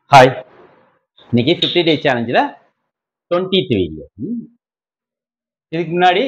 Hi இன்னைக்கு fifty day சேலஞ்சில் twenty video இதுக்கு முன்னாடி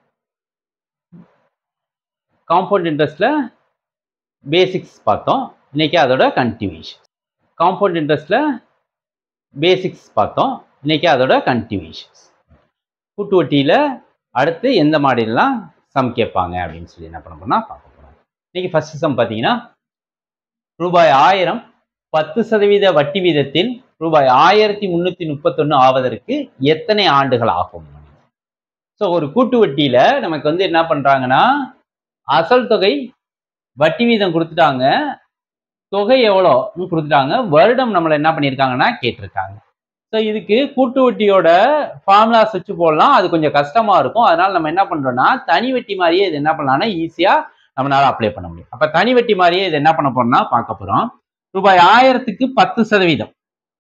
காம்பவுண்ட் இன்ட்ரெஸ்டில் பேசிக்ஸ் பார்த்தோம் இன்னைக்கு அதோட கண்டினியூஷன் காம்பவுண்ட் இன்ட்ரெஸ்டில் பேசிக்ஸ் பார்த்தோம் இன்னைக்கு அதோட கண்டினியூஷன்ஸ் கூட்டு வட்டியில் அடுத்து எந்த மாடல்லாம் சம் கேட்பாங்க அப்படின்னு சொல்லி என்ன பண்ண போறோம்னா பார்க்க போகிறோம் இன்னைக்கு ஃபர்ஸ்ட் சம் பார்த்தீங்கன்னா ரூபாய் ஆயிரம் பத்து சதவீத வட்டி வீதத்தில் ரூபாய் ஆயிரத்தி முன்னூத்தி முப்பத்தொன்னு ஆவதற்கு எத்தனை ஆண்டுகள் ஆகும் ஸோ ஒரு கூட்டு வட்டியில நமக்கு வந்து என்ன பண்றாங்கன்னா அசல் தொகை வட்டி வீதம் கொடுத்துட்டாங்க தொகை எவ்வளோன்னு கொடுத்துட்டாங்க வருடம் நம்மளை என்ன பண்ணியிருக்காங்கன்னா கேட்டிருக்காங்க ஸோ இதுக்கு கூட்டு வட்டியோட ஃபார்முலாஸ் வச்சு போடலாம் அது கொஞ்சம் கஷ்டமா இருக்கும் அதனால நம்ம என்ன பண்றோம்னா தனி வட்டி மாதிரியே இது என்ன பண்ணலாம்னா ஈஸியா நம்மளால அப்ளை பண்ண முடியும் அப்ப தனி வட்டி மாதிரியே இது என்ன பண்ண போறோம்னா பார்க்க போறோம் ரூபாய் ஆயிரத்துக்கு பத்து சதவீதம்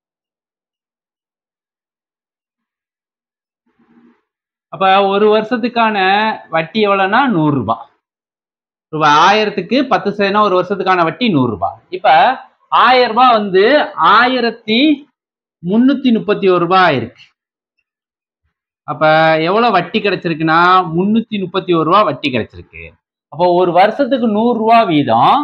அப்ப ஒரு வருஷத்துக்கான வட்டி எவ்வளவுனா நூறு ரூபாய் ரூபாய் ஆயிரத்துக்கு பத்து சதவீதம் ஒரு வருஷத்துக்கான வட்டி நூறு ரூபாய் இப்ப ஆயிரம் ரூபாய் வந்து ஆயிரத்தி முன்னூத்தி முப்பத்தி ஒரு ரூபாய் ஆயிருக்கு அப்ப எவ்வளவு வட்டி கிடைச்சிருக்குன்னா முன்னூத்தி முப்பத்தி ஒரு ரூபாய் வட்டி கிடைச்சிருக்கு அப்போ ஒரு வருஷத்துக்கு நூறு ரூபாய் வீதம்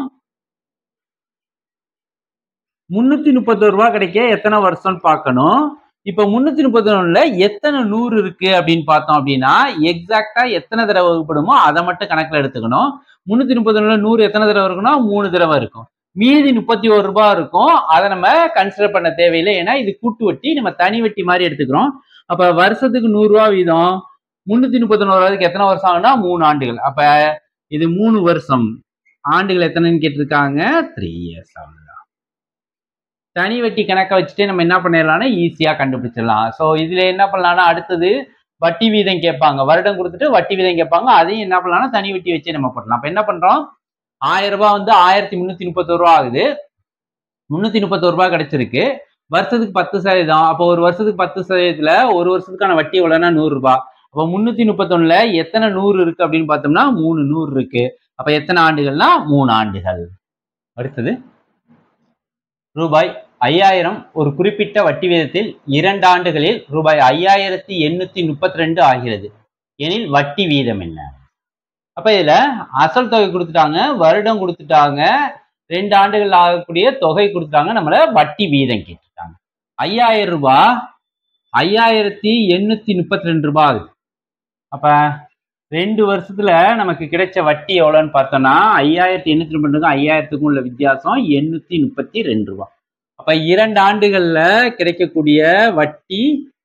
முன்னூத்தி முப்பத்தொரு ரூபாய் கிடைக்க எத்தனை வருஷம்னு பார்க்கணும் இப்ப முன்னூத்தி முப்பத்தி ஒண்ணுல எத்தனை நூறு இருக்கு அப்படின்னு பார்த்தோம் அப்படின்னா எக்ஸாக்டா எத்தனை தடவை வகுப்படுமோ அதை மட்டும் கணக்குல எடுத்துக்கணும் முன்னூத்தி முப்பத்தி ஒண்ணுல நூறு எத்தனை தடவை இருக்குன்னா மூணு தடவை இருக்கும் மீதி முப்பத்தி ஒரு ரூபாய் இருக்கும் அதை நம்ம கன்சிடர் பண்ண தேவையில்லை ஏன்னா இது கூட்டு வட்டி நம்ம தனி வட்டி மாதிரி எடுத்துக்கிறோம் அப்ப வருஷத்துக்கு நூறு ரூபாய் வீதம் முன்னூத்தி முப்பத்தி ஒன்று ரூபாய்க்கு எத்தனை வருஷம் ஆகுனா மூணு ஆண்டுகள் அப்ப இது மூணு வருஷம் ஆண்டுகள் எத்தனைன்னு கேட்டிருக்காங்க த்ரீ இயர்ஸ் ஆகுது தனி வட்டி கணக்கை வச்சுட்டு நம்ம என்ன பண்ணிடலாம்னா ஈஸியாக கண்டுபிடிச்சிடலாம் ஸோ இதில் என்ன பண்ணலாம்னா அடுத்தது வட்டி வீதம் கேட்பாங்க வருடம் கொடுத்துட்டு வட்டி வீதம் கேட்பாங்க அதையும் என்ன பண்ணலாம்னா தனி வட்டி வச்சு நம்ம போடலாம் அப்போ என்ன பண்ணுறோம் ஆயிரம் ரூபாய் வந்து ஆயிரத்தி முந்நூற்றி முப்பத்தொரு ரூபா ஆகுது முந்நூற்றி முப்பத்தொரு ரூபாய் கிடைச்சிருக்கு வருஷத்துக்கு பத்து சதவீதம் அப்போ ஒரு வருஷத்துக்கு பத்து சதவீதத்தில் ஒரு வருஷத்துக்கான வட்டி எவ்வளோனா நூறுரூபா அப்போ முந்நூற்றி முப்பத்தொன்னுல எத்தனை நூறு இருக்கு அப்படின்னு பார்த்தோம்னா மூணு நூறு இருக்கு அப்போ எத்தனை ஆண்டுகள்னா மூணு ஆண்டுகள் அடுத்தது ரூபாய் ஐயாயிரம் ஒரு குறிப்பிட்ட வட்டி வீதத்தில் இரண்டு ஆண்டுகளில் ரூபாய் ஐயாயிரத்தி எண்ணூத்தி முப்பத்தி ரெண்டு ஆகிறது எனில் வட்டி வீதம் என்ன அப்ப இதுல அசல் தொகை கொடுத்துட்டாங்க வருடம் கொடுத்துட்டாங்க ரெண்டு ஆண்டுகள் ஆகக்கூடிய தொகை கொடுத்துட்டாங்க நம்மள வட்டி வீதம் கேட்டுட்டாங்க ஐயாயிரம் ரூபாய் ஐயாயிரத்தி எண்ணூத்தி முப்பத்தி ரெண்டு ரூபாய் ஆகுது அப்ப ரெண்டு வருஷத்துல நமக்கு கிடைச்ச வட்டி எவ்வளோன்னு பார்த்தோம்னா ஐயாயிரத்தி எண்ணூத்தி முப்பத்தி ஐயாயிரத்துக்கும் உள்ள வித்தியாசம் எண்ணூத்தி முப்பத்தி ரெண்டு ரூபாய் அப்ப இரண்டு ஆண்டுகள்ல கிடைக்கக்கூடிய வட்டி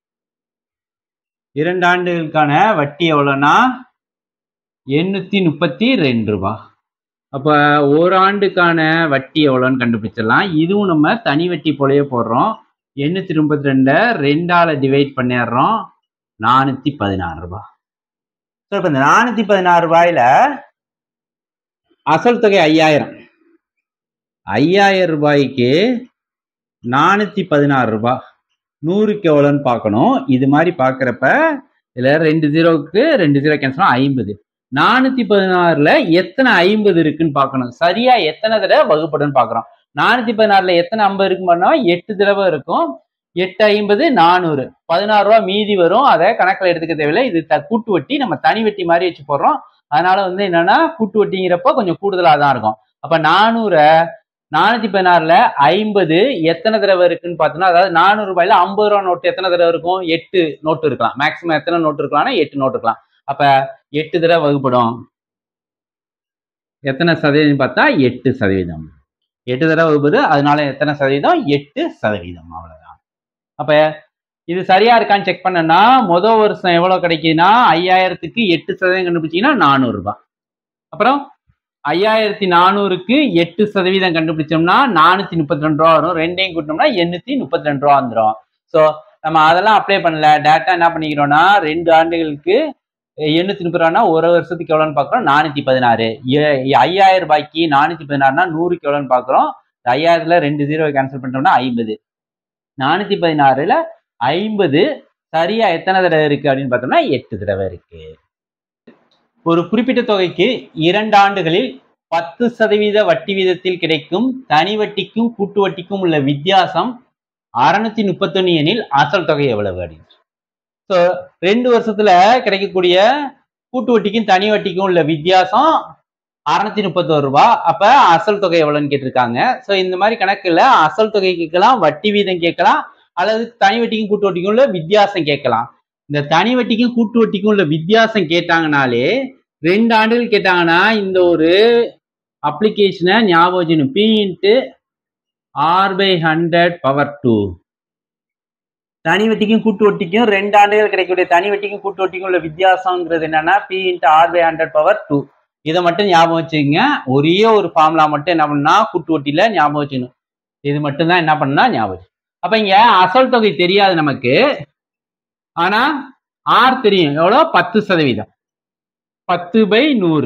இரண்டு ஆண்டுகளுக்கான வட்டி எவ்வளோன்னா எண்ணூத்தி முப்பத்தி ரெண்டு ரூபாய் அப்ப ஒரு ஆண்டுக்கான வட்டி எவ்வளோன்னு கண்டுபிடிச்சிடலாம் இதுவும் நம்ம தனி வட்டி போலயே போடுறோம் எண்ணூத்தி முப்பத்தி ரெண்டை ரெண்டால டிவைட் பண்ணிடுறோம் நானூத்தி பதினாறு ரூபாய் ஸோ இப்போ இந்த நானூத்தி பதினாறு ரூபாயில அசல் தொகை ஐயாயிரம் ஐயாயிரம் ரூபாய்க்கு நானூத்தி பதினாறு ரூபாய் நூறுக்கு எவ்வளோன்னு பார்க்கணும் இது மாதிரி பார்க்குறப்ப இதில் ரெண்டு ஜீரோவுக்கு ரெண்டு ஜீரோ கேன்சல் ஐம்பது நானூத்தி பதினாறுல எத்தனை ஐம்பது இருக்குன்னு பார்க்கணும் சரியா எத்தனை தடவை வகுப்படுன்னு பார்க்குறோம் நானூத்தி பதினாறுல எத்தனை ஐம்பது இருக்குன்னு பண்ணா எட்டு தடவை இருக்கும் எட்டு ஐம்பது நானூறு பதினாறு ரூபா மீதி வரும் அதை கணக்கில் எடுத்துக்க தேவையில்லை இது த கூட்டு வட்டி நம்ம தனி வட்டி மாதிரி வச்சு போடுறோம் அதனால வந்து என்னன்னா கூட்டு வட்டிங்கிறப்ப கொஞ்சம் கூடுதலாக தான் இருக்கும் அப்ப நானூறை நானூத்தி பதினாறுல ஐம்பது எத்தனை தடவை இருக்குன்னு பார்த்தோம்னா அதாவது நானூறு ரூபாயில ஐம்பது ரூபா நோட்டு எத்தனை தடவை இருக்கும் எட்டு நோட்டு இருக்கலாம் மேக்சிமம் எத்தனை நோட்டு இருக்கலாம்னா எட்டு நோட்டு இருக்கலாம் அப்ப எட்டு தடவை வகுப்படும் எத்தனை சதவீதம் பார்த்தா எட்டு சதவீதம் எட்டு தடவை வகுப்பது அதனால எத்தனை சதவீதம் எட்டு சதவீதம் அவ்வளவுதான் அப்ப இது சரியா இருக்கான்னு செக் பண்ணனா முதல் வருஷம் எவ்வளவு கிடைக்குதுன்னா ஐயாயிரத்துக்கு எட்டு சதவீதம் கண்டுபிடிச்சீங்கன்னா நானூறு ரூபாய் அப்புறம் ஐயாயிரத்தி நானூறுக்கு எட்டு சதவீதம் கண்டுபிடிச்சோம்னா நானூத்தி முப்பத்தி ரெண்டு ரூபா வரும் ரெண்டையும் கூட்டினோம்னா எண்ணூத்தி முப்பத்தி ரெண்டு ரூபா வந்துடும் ஸோ நம்ம அதெல்லாம் அப்ளை பண்ணல டேட்டா என்ன பண்ணிக்கிறோம்னா ரெண்டு ஆண்டுகளுக்கு எண்ணூத்தி முப்பது ரூபானா ஒரு வருஷத்துக்கு எவ்வளோன்னு பார்க்குறோம் நானூத்தி பதினாறு ஐயாயிரம் ரூபாய்க்கு நானூத்தி பதினாறுனா நூறுக்கு எவ்வளோன்னு பார்க்குறோம் ஐயாயிரத்துல ரெண்டு ஜீரோ கேன்சல் பண்ணிட்டோம்னா ஐம்பது நானூத்தி பதினாறுல ஐம்பது சரியா எத்தனை தடவை இருக்கு அப்படின்னு பார்த்தோம்னா எட்டு தடவை இருக்கு ஒரு குறிப்பிட்ட தொகைக்கு இரண்டு ஆண்டுகளில் பத்து சதவீத வட்டி வீதத்தில் கிடைக்கும் தனி வட்டிக்கும் கூட்டு வட்டிக்கும் உள்ள வித்தியாசம் அறுநூத்தி முப்பத்தொன்னு எனில் அசல் தொகை எவ்வளவு அப்படின்னு ஸோ ரெண்டு வருஷத்துல கிடைக்கக்கூடிய கூட்டு வட்டிக்கும் தனி வட்டிக்கும் உள்ள வித்தியாசம் அறுநூத்தி முப்பத்தோரு ரூபாய் அப்ப அசல் தொகை எவ்வளவுன்னு கேட்டிருக்காங்க ஸோ இந்த மாதிரி கணக்குல அசல் தொகை கேட்கலாம் வட்டி வீதம் கேட்கலாம் அல்லது தனி வட்டிக்கும் கூட்டு வட்டிக்கும் உள்ள வித்தியாசம் கேட்கலாம் இந்த தனி வட்டிக்கும் கூட்டு வட்டிக்கும் உள்ள வித்தியாசம் கேட்டாங்கனாலே ரெண்டு ஆண்டுகள் கேட்டாங்கன்னா இந்த ஒரு அப்ளிகேஷனை ஞாபகம் வச்சுக்கணும் P into R by hundred power two தனி வட்டிக்கும் கூட்டு வட்டிக்கும் ரெண்டு ஆண்டுகள் கிடைக்கக்கூடிய தனி வட்டிக்கும் கூட்டு வட்டிக்கும் உள்ள வித்தியாசங்கிறது என்னன்னா P into R by hundred power two இதை மட்டும் ஞாபகம் வச்சுக்கோங்க ஒரே ஒரு ஃபார்முலா மட்டும் என்ன பண்ணா கூட்டு வட்டியில ஞாபகம் வச்சுக்கணும் இது மட்டும் தான் என்ன பண்ணா ஞாபகம் வச்சு. அப்ப இங்க அசல் தொகை தெரியாது நமக்கு ஆனா ஆர் தெரியும் எவ்வளோ பத்து சதவீதம் பத்து பை நூறு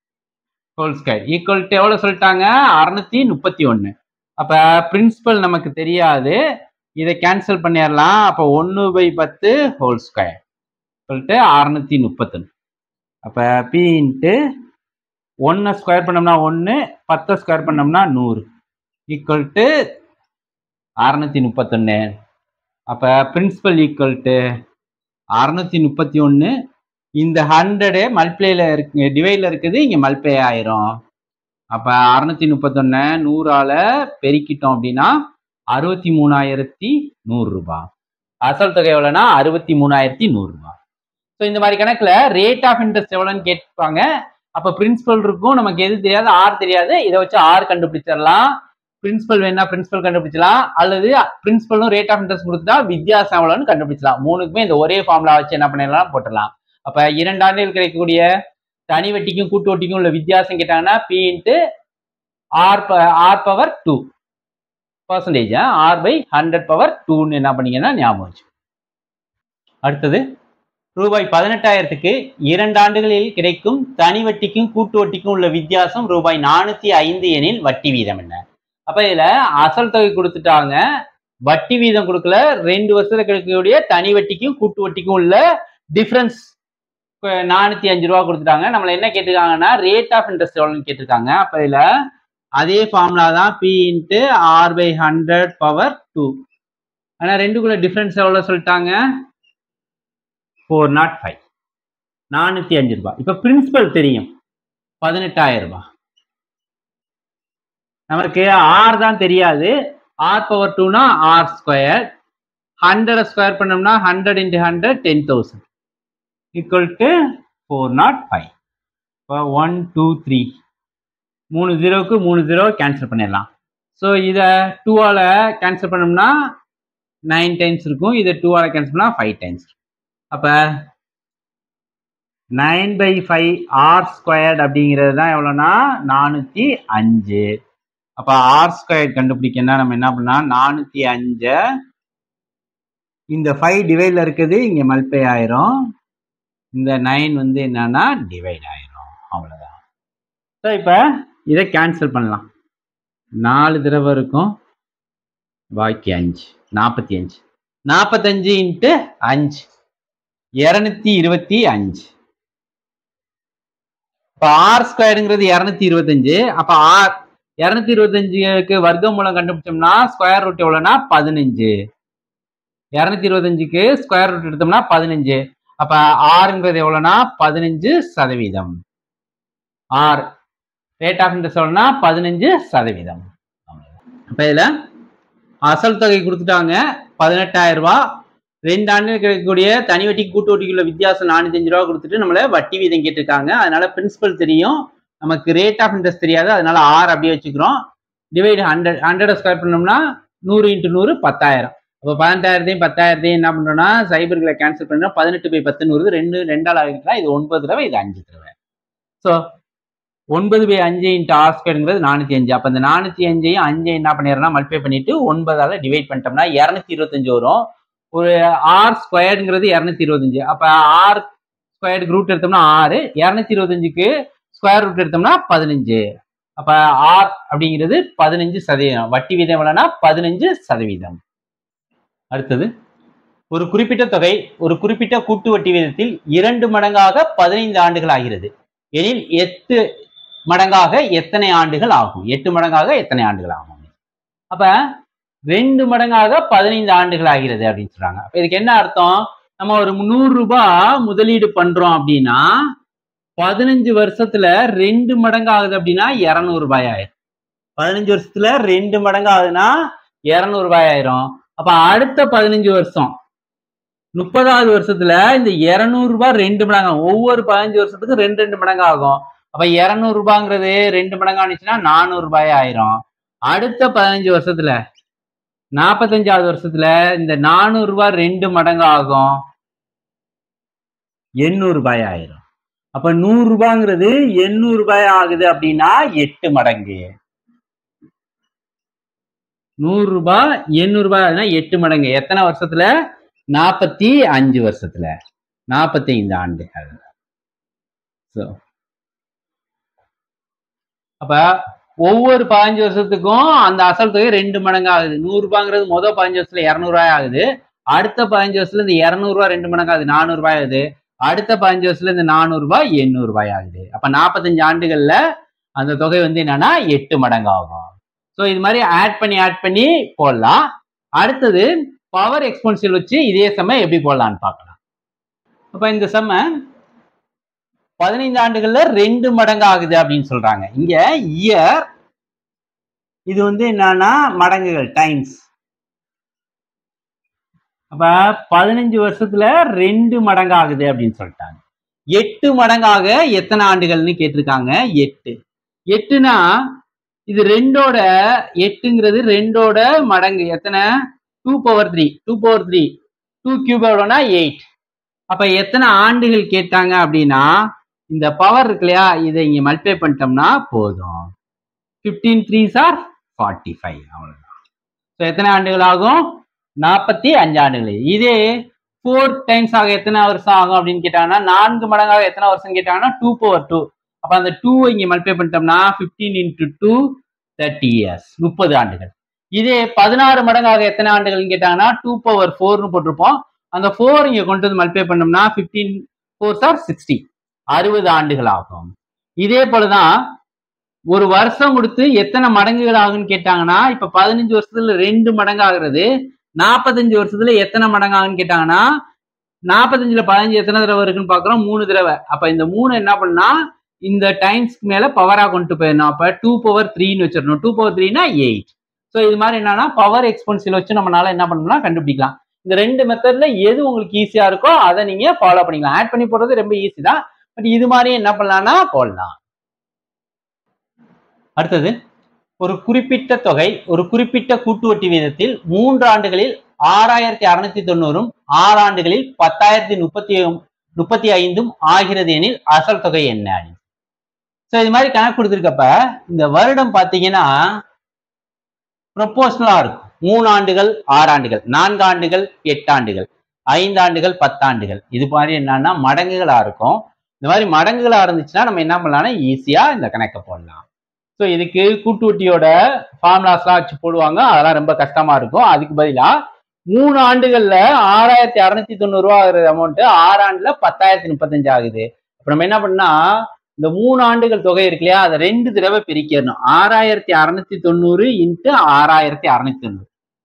ஹோல் ஸ்கொயர் ஈக்குவல் டு எவ்வளோ சொல்லிட்டாங்க அறுநூத்தி முப்பத்தி ஒன்று அப்போ பிரின்சிபல் நமக்கு தெரியாது இதை கேன்சல் பண்ணிடலாம் அப்போ ஒன்று பை பத்து ஹோல் ஸ்கொயர் சொல்லிட்டு அறுநூத்தி முப்பத்தொன்று அப்போ பி இன்ட்டு ஒன்றை ஸ்கொயர் பண்ணோம்னா ஒன்று பத்தை ஸ்கொயர் பண்ணோம்னா நூறு ஈக்குவல் டு அறுநூத்தி முப்பத்தொன்று அப்போ பிரின்சிபல் ஈக்குவல் டு அறுநூத்தி முப்பத்தி ஒன்று இந்த ஹண்ட்ரடு மல்டிப்ளேல இருக்கு டிவைடில் இருக்குது இங்கே மல்டிப்ளே ஆயிரும் அப்போ அறுநூத்தி முப்பத்தொன்னு நூறால பெருக்கிட்டோம் அப்படின்னா அறுபத்தி மூணாயிரத்தி நூறுரூபா அசல் தொகை எவ்வளோனா அறுபத்தி மூணாயிரத்தி நூறுரூபா ஸோ இந்த மாதிரி கணக்கில் ரேட் ஆஃப் இன்ட்ரெஸ்ட் எவ்வளோன்னு கேட்பாங்க அப்போ பிரின்சிபல் இருக்கும் நமக்கு எது தெரியாது ஆர் தெரியாது இதை வச்சு ஆர் கண்டுபிடிச்சிடலாம் பிரின்சிபல் வேணா பிரின்சிபல் கண்டுபிடிச்சலாம் அல்லது பிரின்சிபலும் ரேட் ஆஃப் இன்ட்ரெஸ்ட் கொடுத்தா வித்தியாசம் எவ்வளோன்னு கண்டுபிடிச்சலாம் மூணுக்குமே இந்த ஒரே ஃபார்முலா வச்சு என்ன பண்ணிடலாம் போட்டுடலாம் அப்ப இரண்டு ஆண்டுகள் கிடைக்கக்கூடிய தனி வட்டிக்கும் கூட்டு வட்டிக்கும் உள்ள வித்தியாசம் கேட்டாங்கன்னா P into R R power two percentage R by hundred power டூன்னு என்ன பண்ணீங்கன்னா ஞாபகம் வச்சு அடுத்தது ரூபாய் பதினெட்டாயிரத்துக்கு இரண்டு ஆண்டுகளில் கிடைக்கும் தனி வட்டிக்கும் கூட்டு வட்டிக்கும் உள்ள வித்தியாசம் ரூபாய் நானூத்தி ஐந்து எனில் வட்டி வீதம் என்ன அப்ப இதுல அசல் தொகை கொடுத்துட்டாங்க வட்டி வீதம் கொடுக்கல ரெண்டு வருஷத்துல கிடைக்கக்கூடிய தனி வட்டிக்கும் கூட்டு வட்டிக்கும் உள்ள டிஃபரன்ஸ் நானூத்தி அஞ்சு ரூபா கொடுத்துட்டாங்க நம்மள என்ன கேட்டிருக்காங்கன்னா ரேட் ஆஃப் இன்ட்ரெஸ்ட் எவ்வளோன்னு கேட்டிருக்காங்க அப்ப இதுல அதே ஃபார்முலா தான் P into R by hundred power two ஆனா ரெண்டுக்குள்ள டிஃபரன்ஸ் எவ்வளோ சொல்லிட்டாங்க ஃபோர் நாட் ஃபைவ் நானூத்தி அஞ்சு ரூபாய் இப்ப பிரின்சிபல் தெரியும் பதினெட்டாயிரம் ரூபாய் நமக்கு ஆர் தான் தெரியாது ஆர் பவர் டூனா ஆர் ஸ்கொயர் ஹண்ட்ரட் ஸ்கொயர் பண்ணோம்னா hundred into hundred ten thousand equal to four naught five இப்போ ஒன் டூ த்ரீ மூணு ஜீரோவுக்கு மூணு ஜீரோ கேன்சல் பண்ணிடலாம் ஸோ இதை டூவால் கேன்சல் பண்ணோம்னா நைன் டைம்ஸ் இருக்கும் இதை டூவால் கேன்சல் பண்ணால் ஃபைவ் டைம்ஸ் அப்போ nine by five R squared அப்படிங்கிறது தான் எவ்வளோனா நானூற்றி அஞ்சு அப்போ ஆர் ஸ்கொயர் கண்டுபிடிக்கணும்னா நம்ம என்ன பண்ணலாம் நானூற்றி அஞ்சை இந்த ஃபைவ் டிவைடில் இருக்குது இங்கே மல்பை ஆயிரும் இந்த நைன் வந்து என்னன்னா டிவைட் ஆயிரும் அவ்வளோதான் ஸோ இப்போ இதை கேன்சல் பண்ணலாம் நாலு தடவை இருக்கும் பாக்கி அஞ்சு நாற்பத்தி அஞ்சு நாற்பத்தஞ்சு இன்ட்டு அஞ்சு இரநூத்தி இருபத்தி அஞ்சு இப்போ ஆர் ஸ்கொயருங்கிறது இரநூத்தி இருபத்தஞ்சு அப்போ ஆர் இரநூத்தி இருபத்தஞ்சுக்கு வர்க்க மூலம் கண்டுபிடிச்சோம்னா ஸ்கொயர் ரூட் எவ்வளோனா பதினஞ்சு இரநூத்தி இருபத்தஞ்சுக்கு ஸ்கொயர் ரூட் எடுத்தோம்னா பதினஞ்சு அப்ப ஆறுங்கிறது எவ்வளோனா பதினஞ்சு சதவீதம் ஆர் ரேட் ஆஃப் இன்ட்ரெஸ்ட் எவ்வளோனா பதினஞ்சு சதவீதம் அப்ப இதுல அசல் தொகை கொடுத்துட்டாங்க பதினெட்டாயிரம் ரூபாய் ரெண்டு ஆண்டு கிடைக்கக்கூடிய தனி வட்டிக்கு கூட்டு வட்டிக்குள்ள வித்தியாசம் நானூத்தி அஞ்சு ரூபா கொடுத்துட்டு நம்மள வட்டி வீதம் கேட்டிருக்காங்க அதனால பிரின்சிபல் தெரியும் நமக்கு ரேட் ஆஃப் இன்ட்ரெஸ்ட் தெரியாது அதனால ஆர் அப்படியே வச்சுக்கிறோம் டிவைடு ஹண்ட்ரட் ஹண்ட்ரட் ஸ்கொயர் பண்ணோம்னா நூறு இன்ட்டு நூறு பத்தாயிரம் அப்போ பதினெட்டாயிரத்தையும் பத்தாயிரத்தையும் என்ன பண்றோம்னா சைபர்களை கேன்சல் பண்ணோம் பதினெட்டு பை பத்துன்னு வருது ரெண்டு ரெண்டால் ஆகிக்கலாம் இது ஒன்பது தடவை இது அஞ்சு தடவை ஸோ ஒன்பது பை அஞ்சு இன்ட்டு ஆர் ஸ்கொயருங்கிறது நானூற்றி அஞ்சு அப்போ இந்த நானூற்றி அஞ்சையும் அஞ்சையும் என்ன பண்ணிடுறோம்னா மல்டிப்ளை பண்ணிட்டு ஒன்பதால டிவைட் பண்ணிட்டோம்னா இரநூத்தி இருபத்தஞ்சு வரும் ஒரு ஆர் ஸ்கொயர்டுங்கிறது இரநூத்தி இருபத்தஞ்சு அப்போ ஆர் ஸ்கொயர்டுக்கு ரூட் எடுத்தோம்னா ஆறு இரநூத்தி இருபத்தஞ்சுக்கு ஸ்கொயர் ரூட் எடுத்தோம்னா பதினஞ்சு அப்போ ஆர் அப்படிங்கிறது பதினஞ்சு சதவீதம் வட்டி வீதம் எவ்வளோனா பதினஞ்சு சதவீதம் அடுத்தது ஒரு குறிப்பிட்ட தொகை ஒரு குறிப்பிட்ட கூட்டு வட்டி வீதத்தில் இரண்டு மடங்காக பதினைந்து ஆண்டுகள் ஆகிறது எனில் எட்டு மடங்காக எத்தனை ஆண்டுகள் ஆகும் எட்டு மடங்காக எத்தனை ஆண்டுகள் ஆகும் அப்ப ரெண்டு மடங்காக பதினைந்து ஆண்டுகள் ஆகிறது அப்படின்னு சொல்றாங்க அப்ப இதுக்கு என்ன அர்த்தம் நம்ம ஒரு நூறு ரூபாய் முதலீடு பண்றோம் அப்படின்னா பதினஞ்சு வருஷத்துல ரெண்டு மடங்கு ஆகுது அப்படின்னா இருநூறு ரூபாய் ஆயிரும் பதினஞ்சு வருஷத்துல ரெண்டு மடங்கு ஆகுதுன்னா இருநூறு ரூபாய் ஆயிரும் அப்ப அடுத்த பதினஞ்சு வருஷம் முப்பதாவது வருஷத்துல இந்த இருநூறு ரூபாய் ரெண்டு மடங்கு ஆகும். ஒவ்வொரு பதினஞ்சு வருஷத்துக்கு ரெண்டு ரெண்டு மடங்கு ஆகும் அப்ப இருநூறு ரூபாங்கிறது ரெண்டு மடங்கு ஆனிச்சுன்னா நானூறு ரூபாய் ஆயிரும் அடுத்த பதினஞ்சு வருஷத்துல நாற்பத்தஞ்சாவது வருஷத்துல இந்த நானூறு ரூபாய் ரெண்டு மடங்கு ஆகும் எண்ணூறு ரூபாய் ஆயிரும் அப்ப நூறு ரூபாங்கிறது எண்ணூறு ரூபாய் ஆகுது அப்படின்னா எட்டு மடங்கு நூறு ரூபாய் எண்ணூறு ரூபாய் ஆகுதுன்னா எட்டு மடங்கு எத்தனை வருஷத்துல நாற்பத்தி அஞ்சு வருஷத்துல நாற்பத்தி ஐந்து ஆண்டுகள் So, அப்ப ஒவ்வொரு பதினஞ்சு வருஷத்துக்கும் அந்த அசல் தொகை ரெண்டு மடங்கு ஆகுது நூறு ரூபாங்கிறது முதல் பதினஞ்சு வருஷத்துல இருநூறு ரூபாய் ஆகுது அடுத்த பதினஞ்சு வருஷத்துல இந்த இருநூறு ரூபாய் ரெண்டு மடங்கு ஆகுது நானூறு ரூபாய் ஆகுது அடுத்த பதினஞ்சு வருஷத்துல இந்த நானூறு ரூபாய் எண்ணூறு ரூபாய் ஆகுது அப்ப நாற்பத்தஞ்சு ஆண்டுகள்ல அந்த தொகை வந்து என்னன்னா எட்டு மடங்கு ஆகும் ஸோ இது மாதிரி ஆட் பண்ணி ஆட் பண்ணி போடலாம் அடுத்தது பவர் எக்ஸ்பென்சிவ் வச்சு இதே செம்ம எப்படி போடலாம்னு பார்க்கலாம் அப்ப இந்த செம்ம பதினைந்து ஆண்டுகள்ல ரெண்டு மடங்கு ஆகுது அப்படின்னு சொல்றாங்க இங்க இயர் இது வந்து என்னன்னா மடங்குகள் டைம்ஸ் அப்ப பதினஞ்சு வருஷத்துல ரெண்டு மடங்கு ஆகுது அப்படின்னு சொல்லிட்டாங்க எட்டு மடங்காக எத்தனை ஆண்டுகள்னு கேட்டிருக்காங்க எட்டு எட்டுனா இது ரெண்டோட எட்டுங்கிறது ரெண்டோட மடங்கு எத்தனை two power three two power three two cube எவ்வளோனா எயிட் அப்ப எத்தனை ஆண்டுகள் கேட்டாங்க அப்படின்னா இந்த பவர் இருக்கு இல்லையா இதை இங்க மல்டிப்ளை பண்ணிட்டோம்னா போதும் fifteen three sir forty five அவ்வளோதான் ஸோ எத்தனை ஆண்டுகள் ஆகும் நாற்பத்தி அஞ்சு ஆண்டுகள் இதே ஃபோர் டைம்ஸ் ஆக எத்தனை வருஷம் ஆகும் அப்படின்னு கேட்டாங்கன்னா நான்கு மடங்காக எத்தனை வருஷம் கேட்டாங்கன்னா டூ பவர் டூ அப்போ அந்த டூ இங்கே மல்டிப்ளை பண்ணிட்டோம்னா fifteen into two thirty years முப்பது ஆண்டுகள் இதே பதினாறு மடங்காக எத்தனை ஆண்டுகள்னு கேட்டாங்கன்னா டூ பவர் ஃபோர்னு போட்டிருப்போம் அந்த ஃபோர் இங்கே கொண்டு வந்து மல்டிப்ளை பண்ணோம்னா ஃபிஃப்டீன் ஃபோர் சார் சிக்ஸ்டி அறுபது ஆண்டுகள் ஆகும் இதே போலதான் ஒரு வருஷம் கொடுத்து எத்தனை மடங்குகள் ஆகுன்னு கேட்டாங்கன்னா இப்ப பதினஞ்சு வருஷத்துல ரெண்டு மடங்கு ஆகுறது நாற்பத்தஞ்சு வருஷத்துல எத்தனை மடங்கு ஆகுன்னு கேட்டாங்கன்னா நாற்பத்தஞ்சுல பதினஞ்சு எத்தனை தடவை இருக்குன்னு பாக்குறோம் மூணு தடவை அப்ப இந்த மூணு என்ன பண்ணா இந்த டைம்ஸ்க்கு மேல பவரா கொண்டு போயிடணும் அப்ப டூ பவர் த்ரீன்னு வச்சிடணும் டூ பவர் த்ரீனா எயிட் ஸோ இது மாதிரி என்னன்னா பவர் எக்ஸ்பென்சிவ் வச்சு நம்மளால என்ன பண்ணணும்னா கண்டுபிடிக்கலாம் இந்த ரெண்டு மெத்தட்ல எது உங்களுக்கு ஈஸியா இருக்கோ அதை நீங்க ஃபாலோ பண்ணிக்கலாம் ஆட் பண்ணி போடுறது ரொம்ப ஈஸி தான் பட் இது மாதிரி என்ன பண்ணலாம்னா போடலாம் அடுத்தது ஒரு குறிப்பிட்ட தொகை ஒரு குறிப்பிட்ட கூட்டு வட்டி வீதத்தில் மூன்று ஆண்டுகளில் ஆறாயிரத்தி அறுநூத்தி தொண்ணூறும் ஆறு ஆண்டுகளில் பத்தாயிரத்தி முப்பத்தி முப்பத்தி ஐந்தும் ஆகிறது எனில் அசல் தொகை என்ன ஸோ இது மாதிரி கணக்கு கொடுத்துருக்கப்ப இந்த வருடம் பார்த்தீங்கன்னா ப்ரொபோஷனலா இருக்கும் மூணு ஆண்டுகள் ஆறு ஆண்டுகள் நான்கு ஆண்டுகள் எட்டு ஆண்டுகள் ஐந்து ஆண்டுகள் பத்தாண்டுகள் இது மாதிரி என்னன்னா மடங்குகளா இருக்கும் இந்த மாதிரி மடங்குகளா இருந்துச்சுன்னா நம்ம என்ன பண்ணலாம்னா ஈஸியா இந்த கணக்கை போடலாம் ஸோ இதுக்கு கூட்டு வட்டியோட ஃபார்முலாஸ்லாம் வச்சு போடுவாங்க அதெல்லாம் ரொம்ப கஷ்டமா இருக்கும் அதுக்கு பதிலா மூணு ஆண்டுகள்ல ஆறாயிரத்தி அறுநூத்தி தொண்ணூறு ரூபா ஆகுற அமௌண்ட் ஆறு ஆண்டுல பத்தாயிரத்தி முப்பத்தஞ்சு ஆகுது அப்ப நம்ம என்ன பண்ணா இந்த மூணு ஆண்டுகள் தொகை இருக்கு இல்லையா அதை ரெண்டு தடவை பிரிக்கணும் ஆறாயிரத்தி அறுநூத்தி தொண்ணூறு இன்ட்டு ஆறாயிரத்தி அறுநூத்தி தொண்ணூறு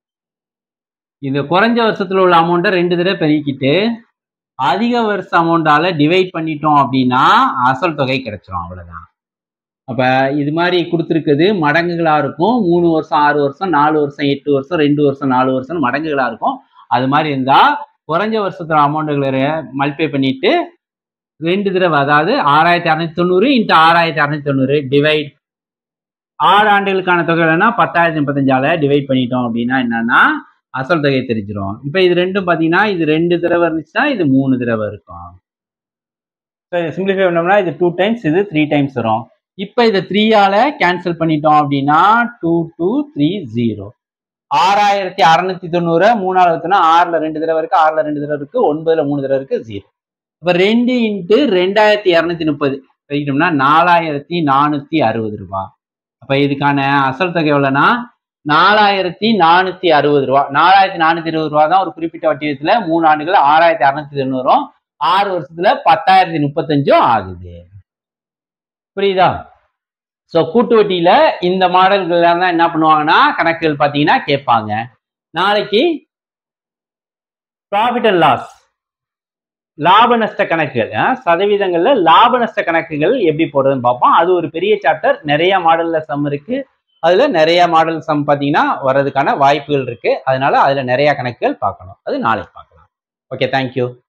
இந்த குறைஞ்ச வருஷத்துல உள்ள அமௌண்ட்டை ரெண்டு தடவை பெருக்கிட்டு அதிக வருஷ அமௌண்டால டிவைட் பண்ணிட்டோம் அப்படின்னா அசல் தொகை கிடைச்சிரும் அவ்வளவுதான் அப்ப இது மாதிரி கொடுத்துருக்குது மடங்குகளா இருக்கும் மூணு வருஷம் ஆறு வருஷம் நாலு வருஷம் எட்டு வருஷம் ரெண்டு வருஷம் நாலு வருஷம் மடங்குகளா இருக்கும் அது மாதிரி இருந்தா குறைஞ்ச வருஷத்துல அமௌண்ட்டுகளை மல்டிப்ளை பண்ணிட்டு ரெண்டு தடவை அதாவது ஆறாயிரத்தி அறுநூத்தி தொண்ணூறு இன்ட்டு ஆறாயிரத்தி அறுநூத்தி தொண்ணூறு டிவைட் ஆறு ஆண்டுகளுக்கான தொகை வேணா பத்தாயிரத்தி முப்பத்தஞ்சால டிவைட் பண்ணிட்டோம் அப்படின்னா என்னன்னா அசல் தொகை தெரிஞ்சிடும் இப்போ இது ரெண்டும் பார்த்தீங்கன்னா இது ரெண்டு தடவை இருந்துச்சுன்னா இது மூணு தடவை இருக்கும் ஸோ சிம்பிளிஃபை பண்ணோம்னா இது டூ டைம்ஸ் இது த்ரீ டைம்ஸ் வரும் இப்போ இதை த்ரீயால கேன்சல் பண்ணிட்டோம் அப்படின்னா டூ டூ த்ரீ ஜீரோ ஆறாயிரத்தி அறுநூத்தி தொண்ணூறு மூணாவது இருக்குன்னா ஆறுல ரெண்டு தடவை இருக்கு ஆறுல ரெண்டு தடவை இருக்கு ஒன்பதுல மூணு தடவை இருக்கு ஜீரோ இப்போ ரெண்டு இன்ட்டு ரெண்டாயிரத்தி இரநூத்தி முப்பது வைக்கிட்டோம்னா நாலாயிரத்தி நானூத்தி அறுபது ரூபாய் அப்ப இதுக்கான அசல் தொகை எவ்வளோன்னா நாலாயிரத்தி நானூத்தி அறுபது ரூபா நாலாயிரத்தி நானூத்தி இருபது ரூபா தான் ஒரு குறிப்பிட்ட வட்டி விதத்துல மூணு ஆண்டுகள் ஆறாயிரத்தி அறுநூத்தி தொண்ணூறும் ஆறு வருஷத்துல பத்தாயிரத்தி முப்பத்தஞ்சும் ஆகுது புரியுதா ஸோ கூட்டு வட்டியில இந்த மாடல்கள் தான் என்ன பண்ணுவாங்கன்னா கணக்குகள் பார்த்தீங்கன்னா கேட்பாங்க நாளைக்கு ப்ராஃபிட் அண்ட் லாஸ் லாப நஷ்ட கணக்குகள் ஆ, சதவீதங்கள்ல லாப நஷ்ட கணக்குகள் எப்படி போடுறதுன்னு பார்ப்போம் அது ஒரு பெரிய சாப்டர் நிறைய மாடல்ல சம் இருக்கு அதுல நிறைய மாடல் சம் பார்த்தீங்கன்னா வர்றதுக்கான வாய்ப்புகள் இருக்கு அதனால அதுல நிறைய கணக்குகள் பார்க்கணும் அது நாளைக்கு பார்க்கலாம் ஓகே தேங்க்யூ